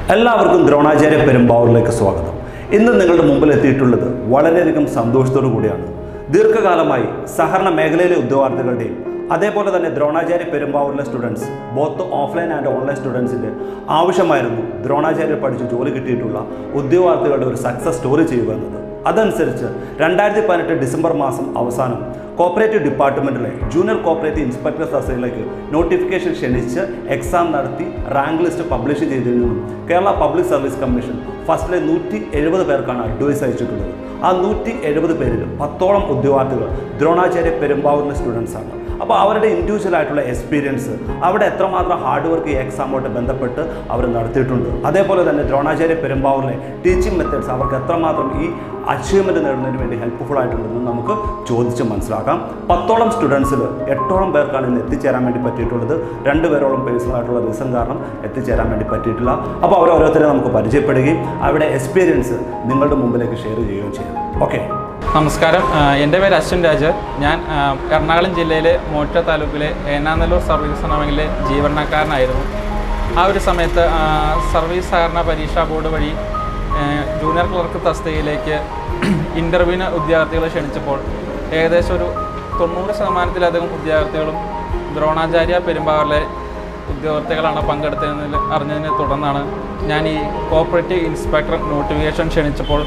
എല്ലാവർക്കും ദ്രോണാചാര്യ പെരുമ്പാവൂരിലേക്ക് സ്വാഗതം ഇന്ന് നിങ്ങളുടെ മുമ്പിൽ എത്തിയിട്ടുള്ളത് വളരെയധികം സന്തോഷത്തോടു കൂടിയാണ് ദീർഘകാലമായി സഹകരണ മേഖലയിലെ ഉദ്യോഗാർത്ഥികളുടെയും അതേപോലെ തന്നെ ദ്രോണാചാര്യ പെരുമ്പാവൂരിലെ students both offline and online സ്റ്റുഡൻസിൻ്റെ ആവശ്യമായിരുന്നു ദ്രോണാചാര്യ പഠിച്ച് ജോലി കിട്ടിയിട്ടുള്ള ഉദ്യോഗാർത്ഥികളുടെ ഒരു സക്സസ് സ്റ്റോറി ചെയ്യുക എന്നത് അതനുസരിച്ച് രണ്ടായിരത്തി പതിനെട്ട് ഡിസംബർ മാസം അവസാനം കോപ്പറേറ്റീവ് ഡിപ്പാർട്ട്മെൻറ്റിലെ ജൂനിയർ കോപ്പറേറ്റീവ് ഇൻസ്പെക്ടർ തസ്തികയിലേക്ക് നോട്ടിഫിക്കേഷൻ ക്ഷണിച്ച് എക്സാം നടത്തി റാങ്ക് ലിസ്റ്റ് പബ്ലിഷ് ചെയ്തതിൽ നിന്നും കേരള പബ്ലിക് സർവീസ് കമ്മീഷൻ ഫസ്റ്റിലെ നൂറ്റി എഴുപത് പേർക്കാണ് അഡ്വൈസ് അയച്ചിട്ടുള്ളത് ആ നൂറ്റി എഴുപത് പേരിൽ പത്തോളം ഉദ്യോഗാർത്ഥികൾ ദ്രോണാചാര്യ പെരുമ്പാവൂരിലെ സ്റ്റുഡൻസ് ആണ് അപ്പോൾ അവരുടെ ഇൻഡിവിജ്വൽ ആയിട്ടുള്ള എക്സ്പീരിയൻസ് അവിടെ എത്രമാത്രം ഹാർഡ് വർക്ക് ഈ എക്സാമുമായിട്ട് ബന്ധപ്പെട്ട് അവർ നടത്തിയിട്ടുണ്ട് അതേപോലെ തന്നെ ദ്രോണാചാര്യ പെരുമ്പാവൂരിലെ ടീച്ചിങ് മെത്തേഡ്സ് അവർക്ക് എത്രമാത്രം ഈ അച്ചീവ്മെൻറ്റ് നേടുന്നതിന് വേണ്ടി ഹെൽപ്ഫുൾ ആയിട്ടുണ്ടെന്ന് നമുക്ക് ചോദിച്ച് മനസ്സിലാക്കാം പത്തോളം സ്റ്റുഡൻസിൽ എട്ടോളം പേർക്കാണ് ഇന്ന് എത്തിച്ചേരാൻ വേണ്ടി പറ്റിയിട്ടുള്ളത് രണ്ട് പേരോളം പേഴ്സണൽ ആയിട്ടുള്ള റീസൺ കാരണം എത്തിച്ചേരാൻ വേണ്ടി പറ്റിയിട്ടില്ല അപ്പോൾ അവർ ഓരോരുത്തരെ നമുക്ക് പരിചയപ്പെടുകയും അവരുടെ എക്സ്പീരിയൻസ് നിങ്ങളുടെ മുമ്പിലേക്ക് ഷെയർ ചെയ്യുകയും ചെയ്യും ഓക്കെ നമസ്കാരം ആ, എൻ്റെ പേര് അശ്വിൻ രാജ് ഞാൻ ആ, എറണാകുളം ജില്ലയിലെ മോറ്റ താലൂക്കിലെ ഏനാനല്ലൂർ സർവീസ് സേനാബാങ്കിലെ ജീവനക്കാരനായിരുന്നു ആ ഒരു സമയത്ത് ആ, സർവീസ് സഹകരണ പരീക്ഷാ ബോർഡ് വഴി ആ, ജൂനിയർ ക്ലർക്ക് തസ്തികയിലേക്ക് ഇൻ്റർവ്യൂവിന് ഉദ്യോഗാർത്ഥികളെ ക്ഷണിച്ചപ്പോൾ ഏകദേശം ഒരു തൊണ്ണൂറ് ശതമാനത്തിലധികം ഉദ്യോഗാർത്ഥികളും ദ്രോണാചാര്യ പെരുമ്പാവൂരിലെ ഉദ്യോഗാർത്ഥികളാണ് പങ്കെടുത്തതെന്ന് അറിഞ്ഞതിനെ തുടർന്നാണ് ഞാൻ ഈ കോപ്പറേറ്റീവ് ഇൻസ്പെക്ടർ നോട്ടിഫിക്കേഷൻ ക്ഷണിച്ചപ്പോൾ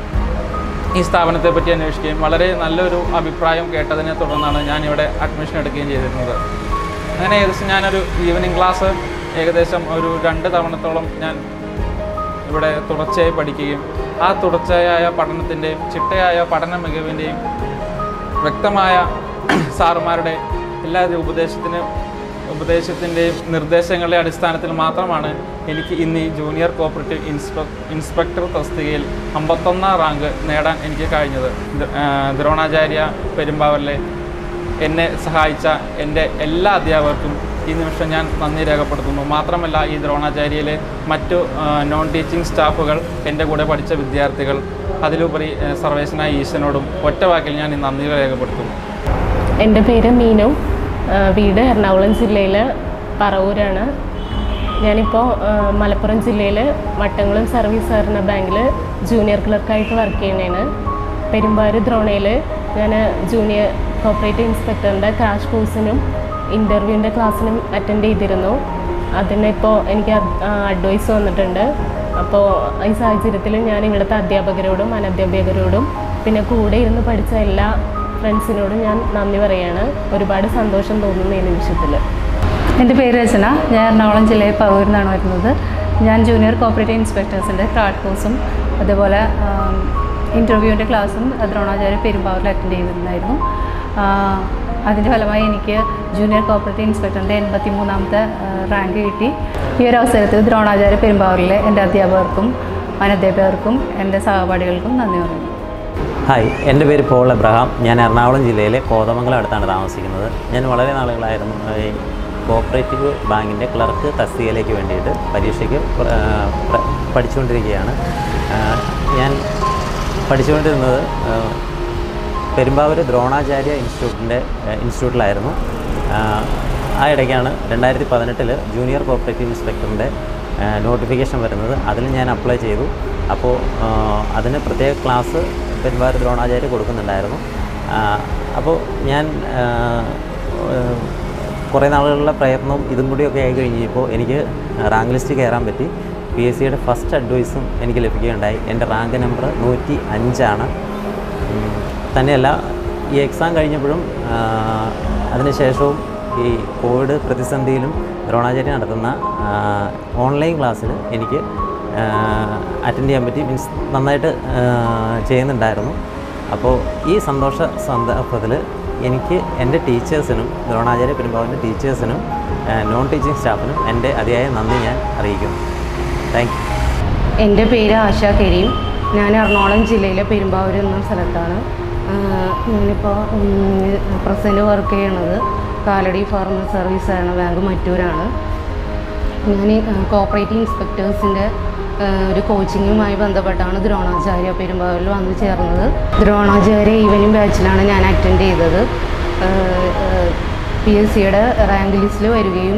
ഈ സ്ഥാപനത്തെ പറ്റി അന്വേഷിക്കുകയും വളരെ നല്ലൊരു അഭിപ്രായം കേട്ടതിനെ തുടർന്നാണ് ഞാനിവിടെ അഡ്മിഷൻ എടുക്കുകയും ചെയ്തിരുന്നത് അങ്ങനെ ഏകദേശം ഞാനൊരു ഈവനിങ് ക്ലാസ് ഏകദേശം ഒരു രണ്ട് തവണത്തോളം ഞാൻ ഇവിടെ തുടർച്ചയായി പഠിക്കുകയും ആ തുടർച്ചയായ പഠനത്തിൻ്റെയും ചിട്ടയായ പഠന മികവിൻ്റെയും വ്യക്തമായ സാറുമാരുടെ എല്ലാ ഉപദേശത്തിനും ഉപദേശത്തിൻ്റെയും നിർദ്ദേശങ്ങളുടെ അടിസ്ഥാനത്തിൽ മാത്രമാണ് എനിക്ക് ഇന്ന് ഈ ജൂനിയർ കോപ്പറേറ്റീവ് ഇൻസ്പെ ഇൻസ്പെക്ടർ തസ്തികയിൽ അമ്പത്തൊന്നാം റാങ്ക് നേടാൻ എനിക്ക് കഴിഞ്ഞത് ഇത്, ആ, ദ്രോണാചാര്യ പെരുമ്പാവൂരിലെ എന്നെ സഹായിച്ച എൻ്റെ എല്ലാ അധ്യാപകർക്കും ഈ നിമിഷം ഞാൻ നന്ദി രേഖപ്പെടുത്തുന്നു മാത്രമല്ല ഈ ദ്രോണാചാര്യയിലെ മറ്റു ആ, നോൺ ടീച്ചിങ് സ്റ്റാഫുകൾ എൻ്റെ കൂടെ പഠിച്ച വിദ്യാർത്ഥികൾ അതിലുപരി ആ, സർവേശ്വനായ ഈശ്വരനോടും ഒറ്റ വാക്കിൽ ഞാൻ ഈ നന്ദി രേഖപ്പെടുത്തുന്നു എൻ്റെ പേര് മീനു ആ, വീട് എറണാകുളം ജില്ലയിൽ പറവൂരാണ് ഞാനിപ്പോൾ ആ, മലപ്പുറം ജില്ലയിൽ മട്ടംകുളം സർവീസ് സഹകരണ ബാങ്കിൽ ജൂനിയർ ക്ലർക്കായിട്ട് വർക്ക് ചെയ്യണേണ് പെരുമ്പാവൂർ ദ്രോണയിൽ ഞാൻ ജൂനിയർ കോപ്പറേറ്റീവ് ഇൻസ്പെക്ടറിൻ്റെ ക്രാഷ് കോഴ്സിനും ഇൻ്റർവ്യൂവിൻ്റെ ക്ലാസ്സിനും അറ്റൻഡ് ചെയ്തിരുന്നു അതിനിപ്പോൾ എനിക്ക് അഡ്വൈസ് വന്നിട്ടുണ്ട് അപ്പോൾ ഈ സാഹചര്യത്തിൽ ഞാൻ ഇവിടുത്തെ അധ്യാപകരോടും അനധ്യാപകരോടും പിന്നെ കൂടെ ഇരുന്ന് പഠിച്ച എല്ലാ ഫ്രണ്ട്സിനോടും ഞാൻ നന്ദി പറയാണ് ഒരുപാട് സന്തോഷം തോന്നുന്നു ഈ നിമിഷത്തിൽ എൻ്റെ പേര് രചന ഞാൻ എറണാകുളം ജില്ലയിൽ പറവൂരിൽ നിന്നാണ് വരുന്നത് ഞാൻ ജൂനിയർ കോപ്പറേറ്റീവ് ഇൻസ്പെക്ടേഴ്സിൻ്റെ ക്രാഡ് കോഴ്സും അതേപോലെ ഇൻ്റർവ്യൂവിൻ്റെ ക്ലാസ്സും ദ്രോണാചാര്യ പെരുമ്പാവൂരിൽ അറ്റൻഡ് ചെയ്തിട്ടുണ്ടായിരുന്നു അതിൻ്റെ ഫലമായി എനിക്ക് ജൂനിയർ കോപ്പറേറ്റീവ് ഇൻസ്പെക്ടറിൻ്റെ എൺപത്തി മൂന്നാമത്തെ റാങ്ക് കിട്ടി ഈ ഒരു അവസരത്തിൽ ദ്രോണാചാര്യ പെരുമ്പാവൂരിലെ എൻ്റെ അധ്യാപകർക്കും അനധ്യാപകർക്കും എൻ്റെ സഹപാഠികൾക്കും നന്ദി പറയുന്നു ഹായ് എൻ്റെ പേര് പോൾ എബ്രഹാം ഞാൻ എറണാകുളം ജില്ലയിലെ കോതമംഗലം അടുത്താണ് താമസിക്കുന്നത് ഞാൻ വളരെ നാളുകളായിരുന്നു ഈ കോപ്പറേറ്റീവ് ബാങ്കിൻ്റെ ക്ലർക്ക് തസ്തികയിലേക്ക് വേണ്ടിയിട്ട് പരീക്ഷയ്ക്ക് പ്ര- ആ, പ്ര- പഠിച്ചുകൊണ്ടിരിക്കുകയാണ് ആ, ഞാൻ പഠിച്ചുകൊണ്ടിരുന്നത് ആ, പെരുമ്പാവൂർ ദ്രോണാചാര്യ ഇൻസ്റ്റിറ്റ്യൂട്ടിൻ്റെ ഇൻസ്റ്റിറ്റ്യൂട്ടിലായിരുന്നു ആ, ആ ഇടയ്ക്കാണ് രണ്ടായിരത്തി പതിനെട്ടിൽ ജൂനിയർ കോപ്പറേറ്റീവ് ഇൻസ്പെക്ടറിൻ്റെ നോട്ടിഫിക്കേഷൻ വരുന്നത് അതിൽ ഞാൻ അപ്ലൈ ചെയ്തു അപ്പോൾ ആ, അതിന് പ്രത്യേക ക്ലാസ് പെരുമ്പാവൂർ ദ്രോണാചാര്യ കൊടുക്കുന്നുണ്ടായിരുന്നു ആ, അപ്പോൾ ഞാൻ ആ, ഏഹ്, കുറേ നാളുകളുടെ പ്രയത്നവും ഇതും കൂടിയൊക്കെ ആയി കഴിഞ്ഞപ്പോൾ എനിക്ക് റാങ്ക് ലിസ്റ്റ് കയറാൻ പറ്റി പി എസ് സിയുടെ ഫസ്റ്റ് അഡ്വൈസും എനിക്ക് ലഭിക്കുകയുണ്ടായി എൻ്റെ റാങ്ക് നമ്പർ നൂറ്റി അഞ്ചാണ് ഉം, തന്നെയല്ല ഈ എക്സാം കഴിഞ്ഞപ്പോഴും ആ, അതിനുശേഷവും ഈ കോവിഡ് പ്രതിസന്ധിയിലും ദ്രോണാചാര്യ നടത്തുന്ന ആ, ഓൺലൈൻ ക്ലാസ്സിൽ എനിക്ക് അറ്റൻഡ് ചെയ്യാൻ പറ്റി മീൻസ് നന്നായിട്ട് ആ, ചെയ്യുന്നുണ്ടായിരുന്നു അപ്പോൾ ഈ സന്തോഷ സന്ദർഭത്തിൽ എനിക്ക് എൻ്റെ ടീച്ചേഴ്സിനും ദ്രോണാചാര്യ പെരുമ്പാവിൻ്റെ ടീച്ചേഴ്സിനും നോൺ ടീച്ചിങ് സ്റ്റാഫിനും എൻ്റെ അതിയായ നന്ദി ഞാൻ അറിയിക്കുന്നു താങ്ക് യു എൻ്റെ പേര് ആശ കരീം ഞാൻ എറണാകുളം ജില്ലയിലെ പെരുമ്പാവൂർ എന്ന സ്ഥലത്താണ് ആഹ് ഞാനിപ്പോൾ പ്രസൻറ്റ് വർക്ക് ചെയ്യണത് കാലടി ഫാർമർ സർവീസ് സഹകരണ ബാങ്ക് മറ്റൂരാണ് ഞാൻ കോപ്പറേറ്റീവ് ഇൻസ്പെക്ടേഴ്സിൻ്റെ ഒരു കോച്ചിങ്ങുമായി ബന്ധപ്പെട്ടാണ് ദ്രോണാചാര്യ പെരുമ്പാവൂരിൽ വന്നു ചേർന്നത് ദ്രോണാചാര്യ ഈവനിങ് ബാച്ചിലാണ് ഞാൻ അറ്റൻഡ് ചെയ്തത് പി എസ് സിയുടെ റാങ്ക് ലിസ്റ്റിൽ വരികയും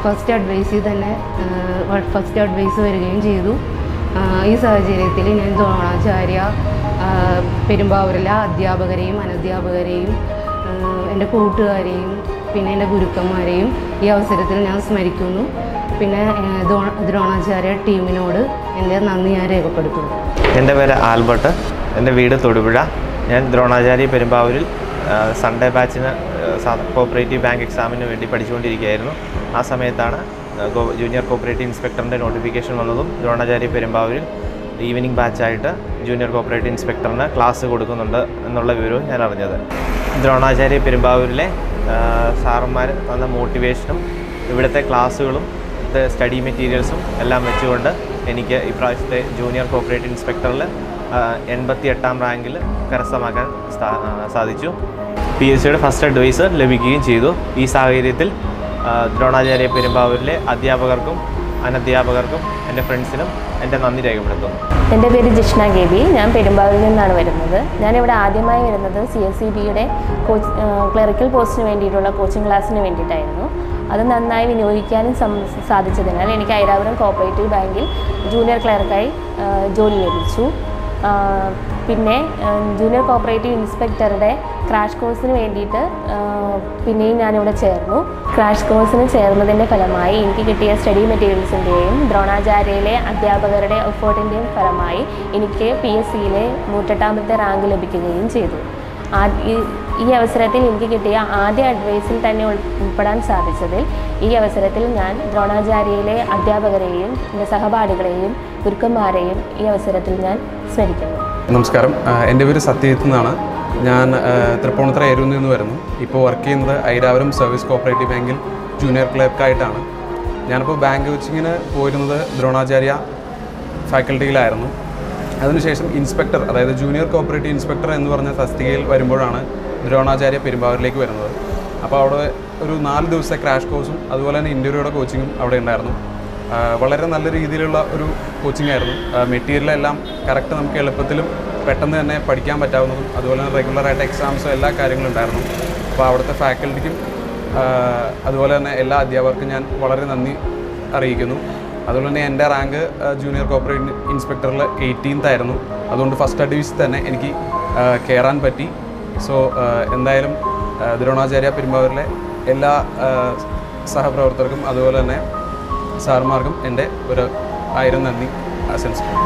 ഫസ്റ്റ് അഡ്വൈസിൽ തന്നെ ഫസ്റ്റ് അഡ്വൈസ് വരികയും ചെയ്തു ആ, ഈ സാഹചര്യത്തിൽ ഞാൻ ദ്രോണാചാര്യ ആ, പെരുമ്പാവൂരിലെ അധ്യാപകരെയും അനധ്യാപകരെയും ആ, എൻ്റെ കൂട്ടുകാരെയും പിന്നെ എൻ്റെ ഗുരുക്കന്മാരെയും ഈ അവസരത്തിൽ ഞാൻ സ്മരിക്കുന്നു പിന്നെ ആ, ദ്രോ- ദ്രോണാചാര്യ ടീമിനോട് എൻ്റെ നന്ദി ഞാൻ രേഖപ്പെടുത്തുന്നു എൻ്റെ പേര് ആൽബർട്ട് എൻ്റെ വീട് തൊടുപുഴ ഞാൻ ദ്രോണാചാര്യ പെരുമ്പാവൂരിൽ ആ, സൺഡേ ബാച്ചിന് കോപ്പറേറ്റീവ് ബാങ്ക് എക്സാമിന് വേണ്ടി പഠിച്ചുകൊണ്ടിരിക്കുകയായിരുന്നു ആ സമയത്താണ് ആ, കോ- ജൂനിയർ കോപ്പറേറ്റീവ് ഇൻസ്പെക്ടറിൻ്റെ നോട്ടിഫിക്കേഷൻ വന്നതും ദ്രോണാചാര്യ പെരുമ്പാവൂരിൽ ഈവനിങ് ബാച്ചായിട്ട് ജൂനിയർ കോപ്പറേറ്റീവ് ഇൻസ്പെക്ടറിന് ക്ലാസ് കൊടുക്കുന്നുണ്ട് എന്നുള്ള വിവരവും ഞാൻ അറിഞ്ഞത് ദ്രോണാചാര്യ പെരുമ്പാവൂരിലെ സാറന്മാർ തന്ന മോട്ടിവേഷനും ഇവിടുത്തെ ക്ലാസ്സുകളും ഇവിടുത്തെ സ്റ്റഡി മെറ്റീരിയൽസും എല്ലാം വെച്ചുകൊണ്ട് എനിക്ക് ഇപ്രാവശ്യത്തെ ജൂനിയർ കോപ്പറേറ്റീവ് ഇൻസ്പെക്ടറിൽ എൺപത്തി എട്ടാം റാങ്കിൽ കരസ്ഥമാക്കാൻ സ്ഥാ- ആ, സാധിച്ചു പി എസ് സിയുടെ ഫസ്റ്റ് അഡ്വൈസ് ലഭിക്കുകയും ചെയ്തു ഈ സാഹചര്യത്തിൽ ആ, ദ്രോണാചാര്യ പെരുമ്പാവൂരിലെ അധ്യാപകർക്കും അനധ്യാപകർക്കും എൻ്റെ ഫ്രണ്ട്സിനും എൻ്റെ നന്ദി രേഖപ്പെടുത്തുന്നു എൻ്റെ പേര് ജിഷ്ണ ഗേബി ഞാൻ പെരുമ്പാവൂരിൽ നിന്നാണ് വരുന്നത് ഞാനിവിടെ ആദ്യമായി വരുന്നത് സി എസ് സി ബിയുടെ കോച്ച് ക്ലറിക്കൽ പോസ്റ്റിന് വേണ്ടിയിട്ടുള്ള കോച്ചിങ് ക്ലാസ്സിന് വേണ്ടിയിട്ടായിരുന്നു അത് നന്നായി വിനിയോഗിക്കാനും സം- സാധിച്ചതിനാൽ എനിക്ക് ഐരാപുരം കോപ്പറേറ്റീവ് ബാങ്കിൽ ജൂനിയർ ക്ലർക്കായി ആ, ജോലി ലഭിച്ചു ആ, പിന്നെ ആ, ജൂനിയർ കോപ്പറേറ്റീവ് ഇൻസ്പെക്ടറുടെ ക്രാഷ് കോഴ്സിന് വേണ്ടിയിട്ട് ആ, പിന്നെയും ഞാനിവിടെ ചേർന്നു ക്രാഷ് കോഴ്സിന് ചേർന്നതിൻ്റെ ഫലമായി എനിക്ക് കിട്ടിയ സ്റ്റഡി മെറ്റീരിയൽസിൻ്റെയും ദ്രോണാചാര്യയിലെ അധ്യാപകരുടെ എഫേർട്ടിൻ്റെയും ഫലമായി എനിക്ക് പി എസ് സിയിലെ നൂറ്റെട്ടാമത്തെ റാങ്ക് ലഭിക്കുകയും ചെയ്തു ആ- ഈ- ഈ അവസരത്തിൽ എനിക്ക് കിട്ടിയ ആദ്യ അഡ്വൈസിൽ തന്നെ ഉൾ- ഉൾപ്പെടാൻ സാധിച്ചതിൽ ഈ അവസരത്തിൽ ഞാൻ ദ്രോണാചാര്യയിലെ അധ്യാപകരെയും എൻ്റെ സഹപാഠികളെയും ഗുരുക്കന്മാരെയും ഈ അവസരത്തിൽ ഞാൻ സ്മരിക്കുന്നു നമസ്കാരം ആ, എൻ്റെ പേര് സത്യജിത്ത് എന്നാണ് ഞാൻ ആ, തൃപ്പൂണിത്തുറ എരുന്ന് നിന്ന് വരുന്നു ഇപ്പോൾ വർക്ക് ചെയ്യുന്നത് ഐരാവരം സർവീസ് കോപ്പറേറ്റീവ് ബാങ്കിൽ ജൂനിയർ ക്ലർക്കായിട്ടാണ് ഞാനിപ്പോൾ ബാങ്ക് കോച്ചിങ്ങിന് പോയിരുന്നത് ദ്രോണാചാര്യ ഫാക്കൽറ്റിയിലായിരുന്നു അതിനുശേഷം ഇൻസ്പെക്ടർ അതായത് ജൂനിയർ കോപ്പറേറ്റീവ് ഇൻസ്പെക്ടർ എന്ന് പറഞ്ഞ തസ്തികയിൽ വരുമ്പോഴാണ് ദ്രോണാചാര്യ പെരുമ്പാവൂരിലേക്ക് വരുന്നത് അപ്പോൾ അവിടെ ഒരു നാല് ദിവസത്തെ ക്രാഷ് കോഴ്സും അതുപോലെ തന്നെ ഇൻ്റർവ്യൂയുടെ കോച്ചിങ്ങും അവിടെ ഉണ്ടായിരുന്നു ആ, വളരെ നല്ല രീതിയിലുള്ള ഒരു കോച്ചിങ് ആയിരുന്നു മെറ്റീരിയൽ എല്ലാം കറക്റ്റ് നമുക്ക് എളുപ്പത്തിലും പെട്ടെന്ന് തന്നെ പഠിക്കാൻ പറ്റാവുന്നതും അതുപോലെ തന്നെ റെഗുലറായിട്ട് എക്സാംസും എല്ലാ കാര്യങ്ങളും ഉണ്ടായിരുന്നു അപ്പോൾ അവിടുത്തെ ഫാക്കൽറ്റിക്കും ആ, അതുപോലെ തന്നെ എല്ലാ അധ്യാപകർക്കും ഞാൻ വളരെ നന്ദി അറിയിക്കുന്നു അതുപോലെ തന്നെ എൻ്റെ റാങ്ക് ജൂനിയർ കോപ്പറേറ്റ് ഇൻസ്പെക്ടറിൽ എയ്റ്റീൻത്ത് ആയിരുന്നു അതുകൊണ്ട് ഫസ്റ്റ് അഡ്വൈസ് തന്നെ എനിക്ക് ആ, കയറാൻ പറ്റി സോ എന്തായാലും ആ, ദ്രോണാചാര്യ പെരുമ്പാവൂരിലെ എല്ലാ ആ, സഹപ്രവർത്തകർക്കും അതുപോലെ തന്നെ സാർമാർക്കും എൻ്റെ ഒരു ആയിരം നന്ദി ആശംസിക്കുന്നു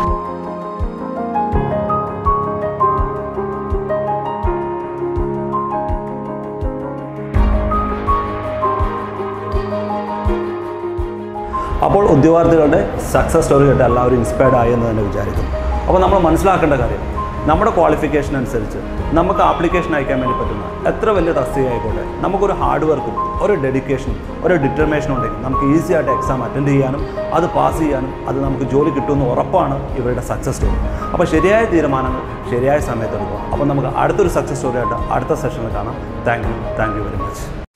അപ്പോൾ ഉദ്യോഗാർത്ഥികളുടെ സക്സസ് സ്റ്റോറി കേട്ട് എല്ലാവരും ഇൻസ്പയർഡ് ആയി എന്ന് തന്നെ വിചാരിക്കുന്നു അപ്പോൾ നമ്മൾ മനസ്സിലാക്കേണ്ട കാര്യം നമ്മുടെ ക്വാളിഫിക്കേഷൻ അനുസരിച്ച് നമുക്ക് ആപ്ലിക്കേഷൻ അയക്കാൻ വേണ്ടി പറ്റുന്ന എത്ര വലിയ തസ്തിക ആയിക്കോട്ടെ നമുക്കൊരു ഹാർഡ് വർക്കും ഒരു ഡെഡിക്കേഷനും ഒരു ഡിറ്റർമിനേഷനും ഉണ്ടെങ്കിൽ നമുക്ക് ഈസി ആയിട്ട് എക്സാം അറ്റൻഡ് ചെയ്യാനും അത് പാസ് ചെയ്യാനും അത് നമുക്ക് ജോലി കിട്ടുമെന്ന് ഉറപ്പാണ് ഇവരുടെ സക്സസ് സ്റ്റോറി അപ്പോൾ ശരിയായ തീരുമാനങ്ങൾ ശരിയായ സമയത്ത് എടുക്കുക അപ്പോൾ നമുക്ക് അടുത്തൊരു സക്സസ് സ്റ്റോറി ആയിട്ട് അടുത്ത സെഷനിൽ കാണാം thank you thank you very much